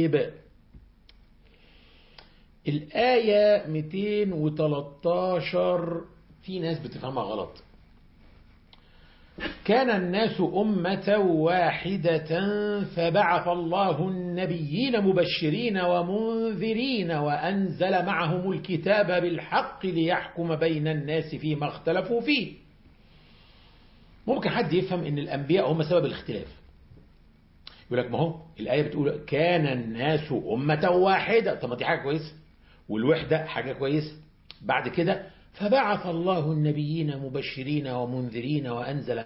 طيب الآية 213 في ناس بتفهمها غلط كان الناس أمة واحدة فبعث الله النبيين مبشرين ومنذرين وأنزل معهم الكتاب بالحق ليحكم بين الناس فيما اختلفوا فيه ممكن حد يفهم ان الأنبياء هم سبب الاختلاف يقول لك ما هو الآية بتقول كان الناس أمة واحدة طب ما دي حاجة كويسة والوحدة حاجة كويسة بعد كده فبعث الله النبيين مبشرين ومنذرين وأنزل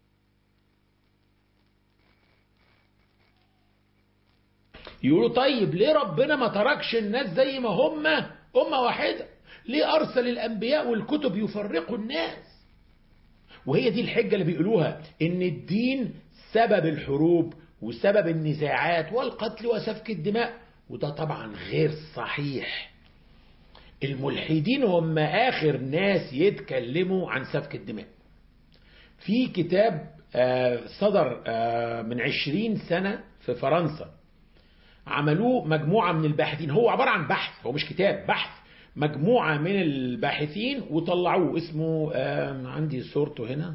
يقولوا طيب ليه ربنا ما تركش الناس زي ما هم أمة واحدة ليه أرسل الأنبياء والكتب يفرقوا الناس وهي دي الحجة اللي بيقولوها إن الدين سبب الحروب وسبب النزاعات والقتل وسفك الدماء وده طبعا غير صحيح الملحدين هم آخر ناس يتكلموا عن سفك الدماء في كتاب صدر من عشرين سنة في فرنسا عملوه مجموعة من الباحثين هو عبارة عن بحث هو مش كتاب بحث مجموعة من الباحثين وطلعوه اسمه عندي صورته هنا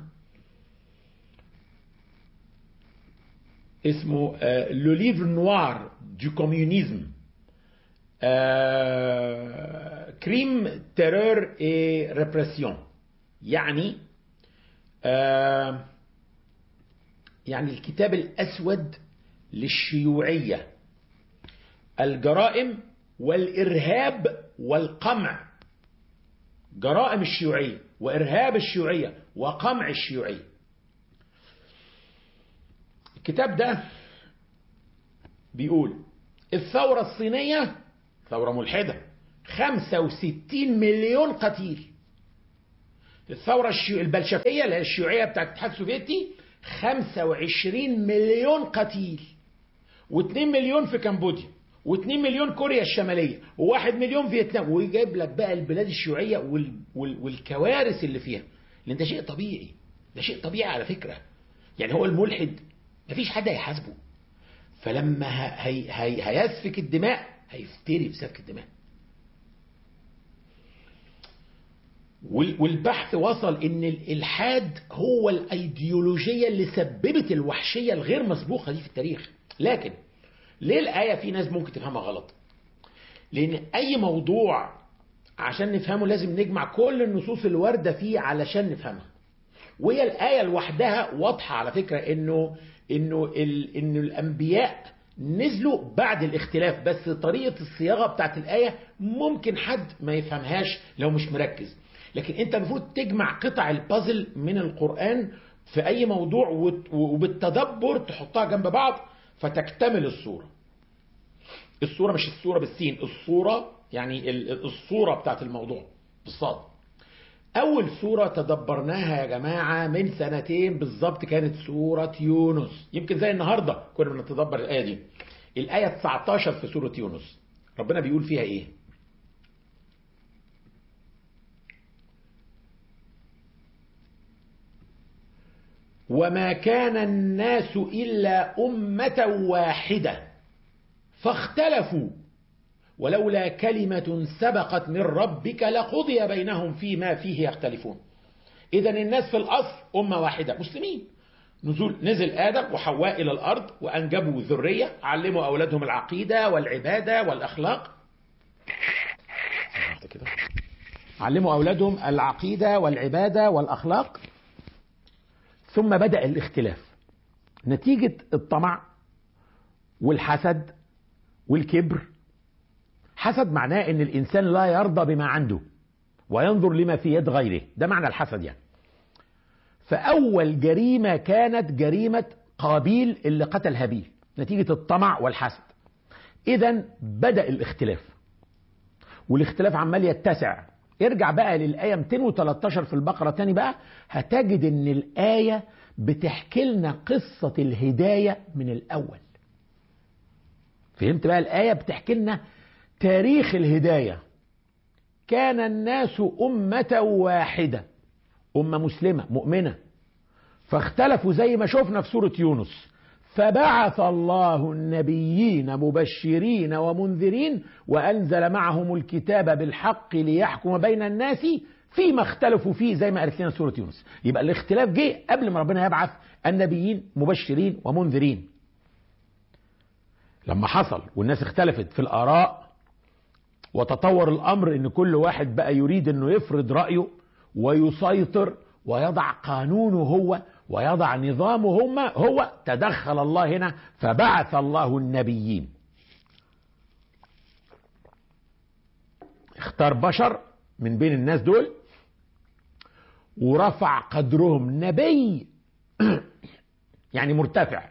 اسمه لو ليفر نوار دو كوميونيزم كريم تيرور اي ريبريسيون يعني آه يعني الكتاب الأسود للشيوعية الجرائم والإرهاب والقمع جرائم الشيوعية وإرهاب الشيوعية وقمع الشيوعية الكتاب ده بيقول الثورة الصينية ثورة ملحدة 65 مليون قتيل الثورة البلشفية اللي هي الشيوعية بتاعت الاتحاد السوفيتي 25 مليون قتيل و2 مليون في كمبوديا و2 مليون كوريا الشمالية و1 مليون فيتنام ويجيب لك بقى البلاد الشيوعية وال... وال... والكوارث اللي فيها لان ده شيء طبيعي ده شيء طبيعي على فكرة يعني هو الملحد مفيش حد هيحاسبه فلما هي... هي... هيسفك الدماء هيفتري في سفك الدماء والبحث وصل ان الالحاد هو الايديولوجية اللي سببت الوحشية الغير مسبوقة دي في التاريخ لكن ليه الآية في ناس ممكن تفهمها غلط لان اي موضوع عشان نفهمه لازم نجمع كل النصوص الواردة فيه علشان نفهمها وهي الآية لوحدها واضحة على فكرة انه انه ال... انه الانبياء نزلوا بعد الاختلاف بس طريقة الصياغة بتاعت الآية ممكن حد ما يفهمهاش لو مش مركز لكن انت المفروض تجمع قطع البازل من القرآن في اي موضوع وبالتدبر تحطها جنب بعض فتكتمل الصورة الصورة مش الصورة بالسين الصورة يعني الصورة بتاعت الموضوع بالصاد أول سورة تدبرناها يا جماعة من سنتين بالظبط كانت سورة يونس يمكن زي النهاردة كنا بنتدبر الآية دي الآية 19 في سورة يونس ربنا بيقول فيها إيه وما كان الناس إلا أمة واحدة فاختلفوا ولولا كلمة سبقت من ربك لقضي بينهم فيما فيه يختلفون إذا الناس في الأصل أمة واحدة مسلمين نزول نزل آدم وحواء إلى الأرض وأنجبوا ذرية علموا أولادهم العقيدة والعبادة والأخلاق علموا أولادهم العقيدة والعبادة والأخلاق ثم بدأ الاختلاف نتيجة الطمع والحسد والكبر حسد معناه ان الانسان لا يرضى بما عنده وينظر لما في يد غيره ده معنى الحسد يعني فاول جريمة كانت جريمة قابيل اللي قتل هابيل نتيجة الطمع والحسد اذا بدأ الاختلاف والاختلاف عمال يتسع ارجع بقى للآية 213 في البقرة تاني بقى هتجد ان الآية بتحكي لنا قصة الهداية من الأول فهمت بقى الآية بتحكي لنا تاريخ الهداية كان الناس أمة واحدة أمة مسلمة مؤمنة فاختلفوا زي ما شفنا في سورة يونس فبعث الله النبيين مبشرين ومنذرين وأنزل معهم الكتاب بالحق ليحكم بين الناس فيما اختلفوا فيه زي ما قالت لنا سورة يونس يبقى الاختلاف جه قبل ما ربنا يبعث النبيين مبشرين ومنذرين لما حصل والناس اختلفت في الآراء وتطور الأمر ان كل واحد بقى يريد انه يفرض رأيه ويسيطر ويضع قانونه هو ويضع نظامه هم هو تدخل الله هنا فبعث الله النبيين اختار بشر من بين الناس دول ورفع قدرهم نبي يعني مرتفع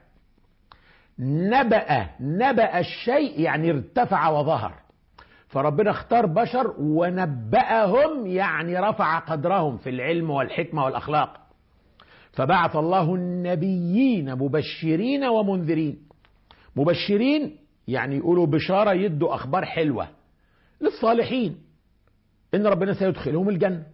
نبأ نبأ الشيء يعني ارتفع وظهر فربنا اختار بشر ونبأهم يعني رفع قدرهم في العلم والحكمة والأخلاق فبعث الله النبيين مبشرين ومنذرين مبشرين يعني يقولوا بشارة يدوا أخبار حلوة للصالحين إن ربنا سيدخلهم الجنة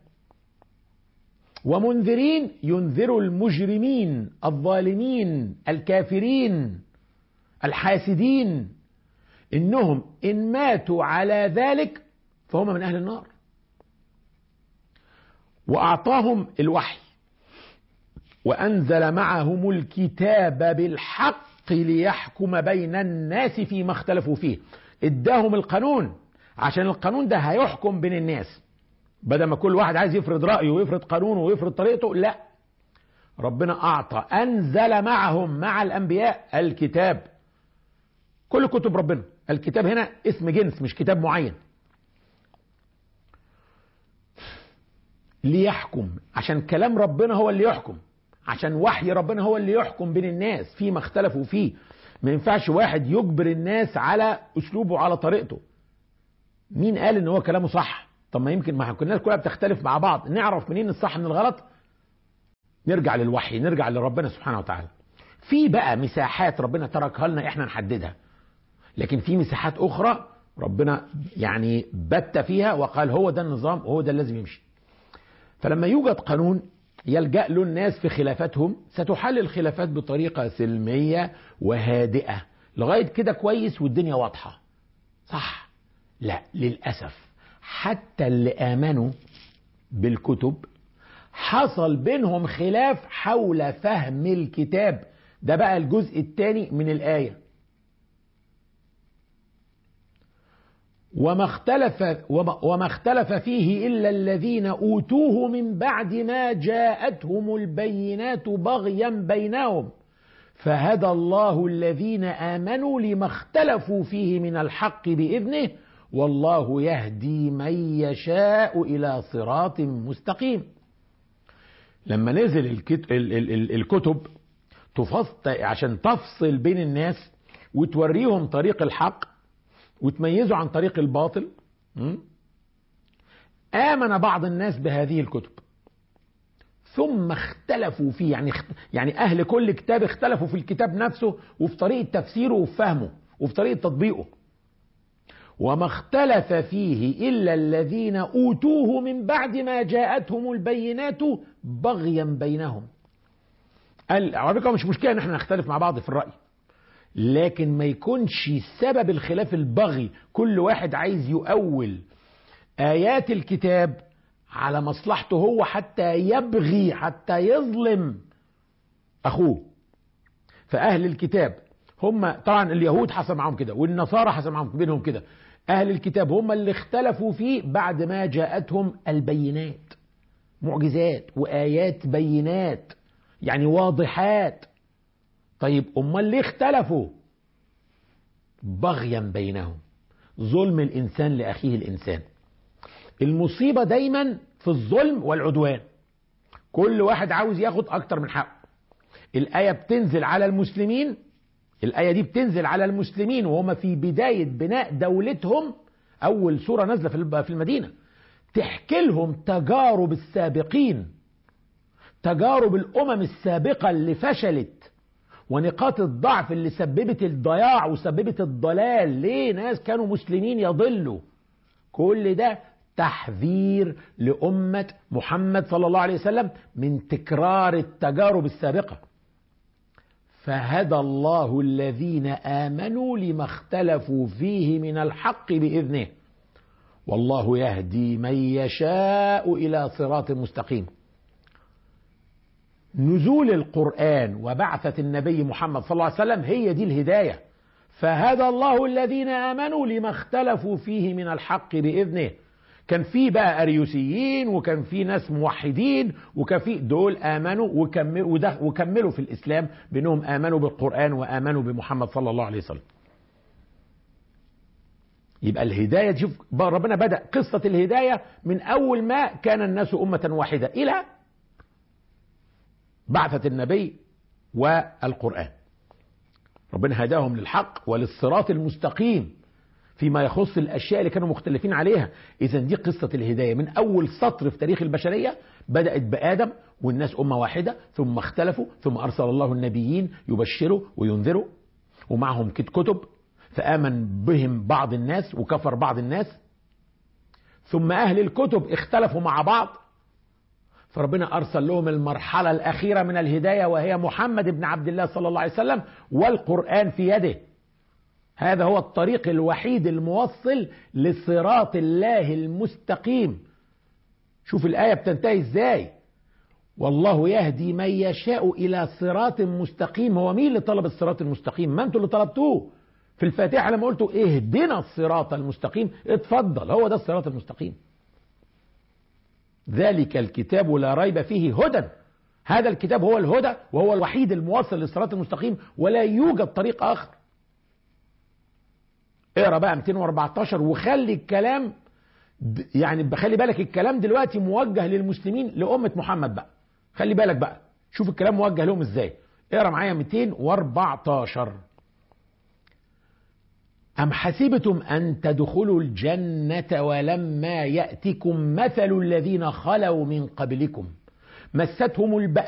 ومنذرين ينذروا المجرمين الظالمين الكافرين الحاسدين إنهم إن ماتوا على ذلك فهم من أهل النار وأعطاهم الوحي وأنزل معهم الكتاب بالحق ليحكم بين الناس فيما اختلفوا فيه اداهم القانون عشان القانون ده هيحكم بين الناس بدل ما كل واحد عايز يفرض رأيه ويفرض قانونه ويفرض طريقته لا ربنا أعطى أنزل معهم مع الأنبياء الكتاب كل كتب ربنا الكتاب هنا اسم جنس مش كتاب معين ليحكم عشان كلام ربنا هو اللي يحكم عشان وحي ربنا هو اللي يحكم بين الناس فيما اختلفوا فيه ما ينفعش واحد يجبر الناس على اسلوبه على طريقته مين قال ان هو كلامه صح طب ما يمكن ما الناس كلها بتختلف مع بعض نعرف منين الصح من الغلط نرجع للوحي نرجع لربنا سبحانه وتعالى في بقى مساحات ربنا تركها لنا احنا نحددها لكن في مساحات اخرى ربنا يعني بت فيها وقال هو ده النظام وهو ده اللي لازم يمشي فلما يوجد قانون يلجأ له الناس في خلافاتهم ستحل الخلافات بطريقة سلمية وهادئة لغاية كده كويس والدنيا واضحة صح لا للأسف حتى اللي آمنوا بالكتب حصل بينهم خلاف حول فهم الكتاب ده بقى الجزء الثاني من الآية وما اختلف وما اختلف فيه الا الذين اوتوه من بعد ما جاءتهم البينات بغيا بينهم فهدى الله الذين امنوا لما اختلفوا فيه من الحق باذنه والله يهدي من يشاء الى صراط مستقيم لما نزل الكتب تفصل عشان تفصل بين الناس وتوريهم طريق الحق وتميزوا عن طريق الباطل آمن بعض الناس بهذه الكتب ثم اختلفوا فيه يعني يعني أهل كل كتاب اختلفوا في الكتاب نفسه وفي طريقة تفسيره وفي فهمه وفي طريقة تطبيقه وما اختلف فيه إلا الذين أوتوه من بعد ما جاءتهم البينات بغيا بينهم قال على فكرة مش مشكلة ان احنا نختلف مع بعض في الرأي لكن ما يكونش سبب الخلاف البغي كل واحد عايز يؤول آيات الكتاب على مصلحته هو حتى يبغي حتى يظلم أخوه فأهل الكتاب هم طبعا اليهود حصل معهم كده والنصارى حصل معهم بينهم كده أهل الكتاب هم اللي اختلفوا فيه بعد ما جاءتهم البينات معجزات وآيات بينات يعني واضحات طيب امال ليه اختلفوا بغيا بينهم ظلم الانسان لاخيه الانسان المصيبه دايما في الظلم والعدوان كل واحد عاوز ياخد اكتر من حقه الايه بتنزل على المسلمين الايه دي بتنزل على المسلمين وهم في بدايه بناء دولتهم اول سوره نازله في المدينه تحكي لهم تجارب السابقين تجارب الامم السابقه اللي فشلت ونقاط الضعف اللي سببت الضياع وسببت الضلال ليه ناس كانوا مسلمين يضلوا كل ده تحذير لأمة محمد صلى الله عليه وسلم من تكرار التجارب السابقة فهدى الله الذين آمنوا لما اختلفوا فيه من الحق بإذنه والله يهدي من يشاء إلى صراط مستقيم نزول القرآن وبعثة النبي محمد صلى الله عليه وسلم هي دي الهداية فهدى الله الذين آمنوا لما اختلفوا فيه من الحق بإذنه كان في بقى أريوسيين وكان في ناس موحدين وكان في دول آمنوا وكملوا, وكملوا في الإسلام بأنهم آمنوا بالقرآن وآمنوا بمحمد صلى الله عليه وسلم يبقى الهداية شوف ربنا بدأ قصة الهداية من أول ما كان الناس أمة واحدة إلى بعثة النبي والقرآن ربنا هداهم للحق وللصراط المستقيم فيما يخص الأشياء اللي كانوا مختلفين عليها إذا دي قصة الهداية من أول سطر في تاريخ البشرية بدأت بآدم والناس أمة واحدة ثم اختلفوا ثم أرسل الله النبيين يبشروا وينذروا ومعهم كتب فآمن بهم بعض الناس وكفر بعض الناس ثم أهل الكتب اختلفوا مع بعض فربنا أرسل لهم المرحلة الأخيرة من الهداية وهي محمد بن عبد الله صلى الله عليه وسلم والقرآن في يده هذا هو الطريق الوحيد الموصل لصراط الله المستقيم شوف الآية بتنتهي ازاي والله يهدي من يشاء إلى صراط مستقيم هو مين اللي طلب الصراط المستقيم ما انتوا اللي طلبتوه في الفاتحة لما قلتوا اهدنا الصراط المستقيم اتفضل هو ده الصراط المستقيم ذلك الكتاب لا ريب فيه هدى هذا الكتاب هو الهدى وهو الوحيد الموصل للصراط المستقيم ولا يوجد طريق آخر اقرا بقى 214 وخلي الكلام يعني بخلي بالك الكلام دلوقتي موجه للمسلمين لأمة محمد بقى خلي بالك بقى شوف الكلام موجه لهم ازاي اقرا معايا 214 أم حسبتم أن تدخلوا الجنة ولما يأتكم مثل الذين خلوا من قبلكم مستهم البأس